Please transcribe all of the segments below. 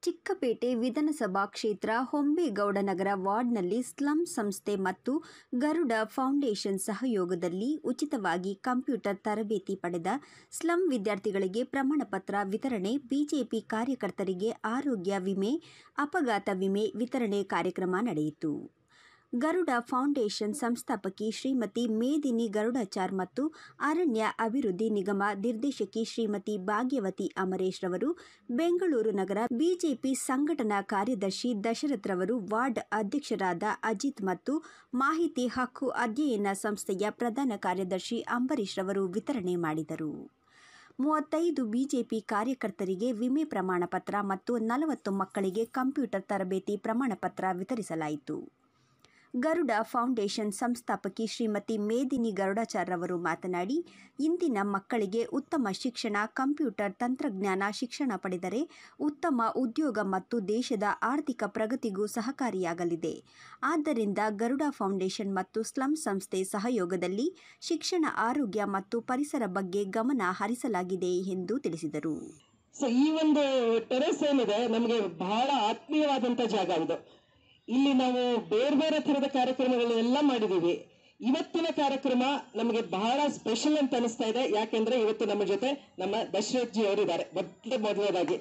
ಚಿಕ್ಕಪೇಟೆ ವಿಧಾನಸಭಾ ಕ್ಷೇತ್ರ ಹೊಂಬೇಗೌಡನಗರ ವಾರ್ಡ್ನಲ್ಲಿ ಸ್ಲಂ ಸಂಸ್ಥೆ ಮತ್ತು ಗರುಡ ಫೌಂಡೇಶನ್ ಸಹಯೋಗದಲ್ಲಿ ಉಚಿತವಾಗಿ ಕಂಪ್ಯೂಟರ್ ತರಬೇತಿ ಪಡೆದ ಸ್ಲಂ ವಿದ್ಯಾರ್ಥಿಗಳಿಗೆ ಪ್ರಮಾಣಪತ್ರ ವಿತರಣೆ ಬಿಜೆಪಿ ಕಾರ್ಯಕರ್ತರಿಗೆ ಆರೋಗ್ಯ ವಿಮೆ ಅಪಘಾತ ವಿಮೆ ವಿತರಣೆ ಕಾರ್ಯಕ್ರಮ ನಡೆಯಿತು ಗರುಡ ಫೌಂಡೇಶನ್ ಸಂಸ್ಥಾಪಕಿ ಶ್ರೀಮತಿ ಮೇದಿನಿ ಗರುಡಾಚಾರ್ ಮತ್ತು ಅರಣ್ಯ ಅಭಿವೃದ್ಧಿ ನಿಗಮ ನಿರ್ದೇಶಕಿ ಶ್ರೀಮತಿ ಭಾಗ್ಯವತಿ ಅಮರೇಶ್ ರವರು ಬೆಂಗಳೂರು ನಗರ ಬಿಜೆಪಿ ಸಂಘಟನಾ ಕಾರ್ಯದರ್ಶಿ ದಶರಥ್ ರವರು ವಾರ್ಡ್ ಅಧ್ಯಕ್ಷರಾದ ಅಜಿತ್ ಮತ್ತು ಮಾಹಿತಿ ಹಕ್ಕು ಅಧ್ಯಯನ ಸಂಸ್ಥೆಯ ಪ್ರಧಾನ ಕಾರ್ಯದರ್ಶಿ ಅಂಬರೀಶ್ ರವರು ವಿತರಣೆ ಮಾಡಿದರು ಮೂವತ್ತೈದು ಬಿಜೆಪಿ ಕಾರ್ಯಕರ್ತರಿಗೆ ವಿಮೆ ಪ್ರಮಾಣಪತ್ರ ಮತ್ತು ನಲವತ್ತು ಮಕ್ಕಳಿಗೆ ಕಂಪ್ಯೂಟರ್ ತರಬೇತಿ ಪ್ರಮಾಣಪತ್ರ ವಿತರಿಸಲಾಯಿತು ಗರುಡ ಫೌಂಡೇಶನ್ ಸಂಸ್ಥಾಪಕಿ ಶ್ರೀಮತಿ ಮೇದಿನಿ ಗರುಡಾಚಾರ್ ರವರು ಮಾತನಾಡಿ ಇಂದಿನ ಮಕ್ಕಳಿಗೆ ಉತ್ತಮ ಶಿಕ್ಷಣ ಕಂಪ್ಯೂಟರ್ ತಂತ್ರಜ್ಞಾನ ಶಿಕ್ಷಣ ಪಡೆದರೆ ಉತ್ತಮ ಉದ್ಯೋಗ ಮತ್ತು ದೇಶದ ಆರ್ಥಿಕ ಪ್ರಗತಿಗೂ ಸಹಕಾರಿಯಾಗಲಿದೆ ಆದ್ದರಿಂದ ಗರುಡ ಫೌಂಡೇಶನ್ ಮತ್ತು ಸ್ಲಂ ಸಂಸ್ಥೆ ಸಹಯೋಗದಲ್ಲಿ ಶಿಕ್ಷಣ ಆರೋಗ್ಯ ಮತ್ತು ಪರಿಸರ ಬಗ್ಗೆ ಗಮನ ಹರಿಸಲಾಗಿದೆ ಎಂದು ತಿಳಿಸಿದರು ಸೊ ಈ ಒಂದು ಟೆರೆಸ್ ಏನಿದೆ ನಮಗೆ ಬಹಳ ಆತ್ಮೀಯವಾದಂತ ಜಾಗ ಇದು ಇಲ್ಲಿ ನಾವು ಬೇರೆ ಬೇರೆ ತರದ ಕಾರ್ಯಕ್ರಮಗಳನ್ನೆಲ್ಲ ಮಾಡಿದೀವಿ ಇವತ್ತಿನ ಕಾರ್ಯಕ್ರಮ ನಮಗೆ ಬಹಳ ಸ್ಪೆಷಲ್ ಅಂತ ಅನಿಸ್ತಾ ಇದೆ ಯಾಕೆಂದ್ರೆ ಇವತ್ತು ನಮ್ಮ ಜೊತೆ ನಮ್ಮ ದಶರಥ್ ಜಿ ಅವರಿದ್ದಾರೆ ಮೊದಲ ಮೊದಲನೇದಾಗಿ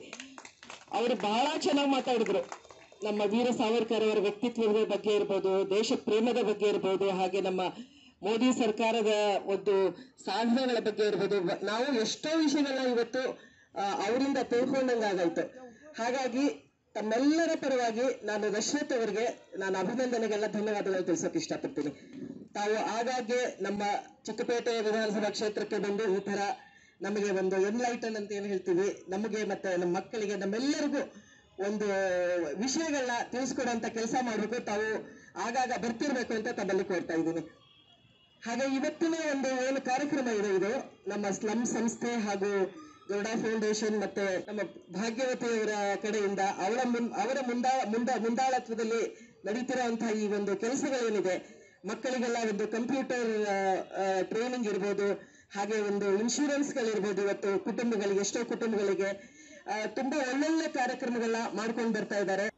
ಅವರು ಬಹಳ ಚೆನ್ನಾಗಿ ಮಾತಾಡಿದ್ರು ನಮ್ಮ ವೀರ ಸಾವರ್ಕರ್ ಅವರ ವ್ಯಕ್ತಿತ್ವದ ಬಗ್ಗೆ ಇರ್ಬೋದು ದೇಶ ಪ್ರೇಮದ ಬಗ್ಗೆ ಇರ್ಬೋದು ಹಾಗೆ ನಮ್ಮ ಮೋದಿ ಸರ್ಕಾರದ ಒಂದು ಸಾಧನೆಗಳ ಬಗ್ಗೆ ಇರ್ಬೋದು ನಾವು ಎಷ್ಟೋ ವಿಷಯಗಳನ್ನ ಇವತ್ತು ಆ, ಅವರಿಂದ ತಿಳ್ಕೊಂಡಂಗಾಗಾಯ್ತು ಹಾಗಾಗಿ ತಮ್ಮೆಲ್ಲರ ಪರವಾಗಿ ನಾನು ದಶರಥ್ ಅವರಿಗೆ ನಾನು ಅಭಿನಂದನೆಗಳ ಧನ್ಯವಾದಗಳು ತಿಳಿಸೋಕೆ ಇಷ್ಟಪಡ್ತೀನಿ ತಾವು ಆಗಾಗ್ಗೆ ನಮ್ಮ ಚಿಕ್ಕಪೇಟೆ ವಿಧಾನಸಭಾ ಕ್ಷೇತ್ರಕ್ಕೆ ಬಂದು ಈ ತರ ನಮಗೆ ಒಂದು ಎನ್ಲೈಟನ್ ಅಂತ ಏನು ಹೇಳ್ತೀವಿ ನಮಗೆ ಮತ್ತೆ ನಮ್ಮ ಮಕ್ಕಳಿಗೆ ನಮ್ಮೆಲ್ಲರಿಗೂ ಒಂದು ವಿಷಯಗಳನ್ನ ತಿಳಿಸ್ಕೊಡುವಂತ ಕೆಲಸ ಮಾಡಬೇಕು ತಾವು ಆಗಾಗ ಬರ್ತಿರ್ಬೇಕು ಅಂತ ತಮ್ಮಲ್ಲಿ ಕೋರ್ತಾ ಇದ್ದೀನಿ ಹಾಗೆ ಇವತ್ತಿನ ಒಂದು ಏನು ಕಾರ್ಯಕ್ರಮ ಇದೆ ಇದು ನಮ್ಮ ಸ್ಲಂ ಸಂಸ್ಥೆ ಹಾಗೂ ಗರುಡ ಫೌಂಡೇಶನ್ ಮತ್ತೆ ನಮ್ಮ ಭಾಗ್ಯವತಿಯವರ ಕಡೆಯಿಂದ ಅವರ ಮುನ್ ಅವರ ಮುಂದಾ ಮುಂದ ಮುಂದಾಳತ್ವದಲ್ಲಿ ನಡೀತಿರುವಂತಹ ಈ ಒಂದು ಕೆಲಸಗಳೇನಿದೆ ಮಕ್ಕಳಿಗೆಲ್ಲ ಒಂದು ಕಂಪ್ಯೂಟರ್ ಟ್ರೈನಿಂಗ್ ಇರ್ಬೋದು ಹಾಗೆ ಒಂದು ಇನ್ಶೂರೆನ್ಸ್ಗಳಿರ್ಬೋದು ಇವತ್ತು ಕುಟುಂಬಗಳಿಗೆ ಎಷ್ಟೋ ಕುಟುಂಬಗಳಿಗೆ ಆ, ತುಂಬಾ ಒಳ್ಳೊಳ್ಳೆ ಕಾರ್ಯಕ್ರಮಗಳನ್ನ ಮಾಡ್ಕೊಂಡು ಬರ್ತಾ ಇದ್ದಾರೆ